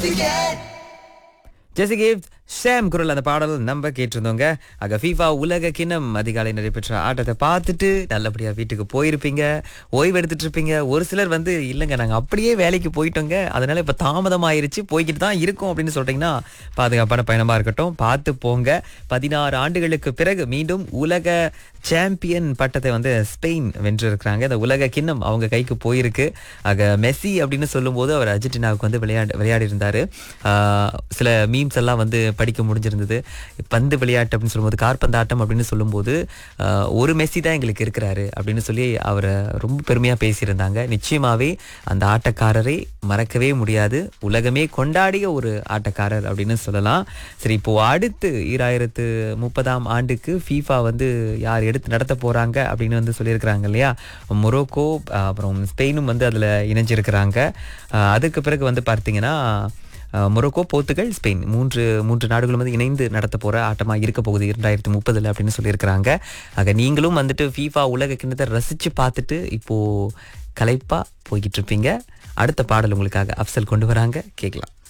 ஜெசி gift shame குரல் அந்த பாடல் நம்ம கேட்டிருந்தோங்க ஆக ஃபீஃபா உலக கிண்ணம் அதிகாலை நடைபெற்ற ஆட்டத்தை பார்த்துட்டு நல்லபடியா வீட்டுக்கு போயிருப்பீங்க ஓய்வு எடுத்துட்டு இருப்பீங்க ஒரு சிலர் வந்து இல்லைங்க நாங்க அப்படியே வேலைக்கு போயிட்டோங்க அதனால இப்ப தாமதம் ஆயிருச்சு போய்கிட்டு தான் இருக்கோம் அப்படின்னு சொல்றீங்கன்னா பாதுகாப்பான பயணமா இருக்கட்டும் பார்த்து போங்க பதினாறு ஆண்டுகளுக்கு பிறகு மீண்டும் உலக சாம்பியன் பட்டத்தை வந்து ஸ்பெயின் வென்றிருக்கிறாங்க இந்த உலக கிண்ணம் அவங்க கைக்கு போயிருக்கு ஆக மெஸ்ஸி அப்படின்னு சொல்லும்போது அவர் அர்ஜென்டினாவுக்கு வந்து விளையாடு விளையாடி இருந்தாரு ஆஹ் சில மீம்ஸ் எல்லாம் வந்து படிக்க முடிஞ்சிருந்தது பந்து விளையாட்டு அப்படின்னு சொல்லும்போது கார்பந்தாட்டம் அப்படின்னு சொல்லும்போது ஆஹ் ஒரு மெஸ்ஸி தான் எங்களுக்கு இருக்கிறாரு அப்படின்னு சொல்லி அவரை ரொம்ப பெருமையா பேசியிருந்தாங்க நிச்சயமாவே அந்த ஆட்டக்காரரை மறக்கவே முடியாது உலகமே கொண்டாடிய ஒரு ஆட்டக்காரர் அப்படின்னு சொல்லலாம் சரி இப்போ அடுத்து ஈராயிரத்து முப்பதாம் ஆண்டுக்கு ஃபீஃபா வந்து யார் எடுத்து நடத்த போறாங்க அப்படின்னு வந்து சொல்லியிருக்கிறாங்க இல்லையா மொரோக்கோ அஹ் அப்புறம் ஸ்பெயினும் வந்து அதுல இணைஞ்சிருக்கிறாங்க அஹ் அதுக்கு பிறகு வந்து பார்த்தீங்கன்னா அஹ் மொரோக்கோ போர்த்துகல் ஸ்பெயின் மூன்று மூன்று நாடுகளும் வந்து இணைந்து நடத்த போற ஆட்டமா இருக்க போகுது இரண்டாயிரத்தி முப்பதுல அப்படின்னு சொல்லியிருக்கிறாங்க ஆக நீங்களும் வந்துட்டு ஃபீஃபா உலக கிண்ணத்தை ரசிச்சு பார்த்துட்டு இப்போ கலைப்பா போய்கிட்டு இருப்பீங்க அடுத்த பாடல் உங்களுக்காக அப்சல் கொண்டு வராங்க கேட்கலாம்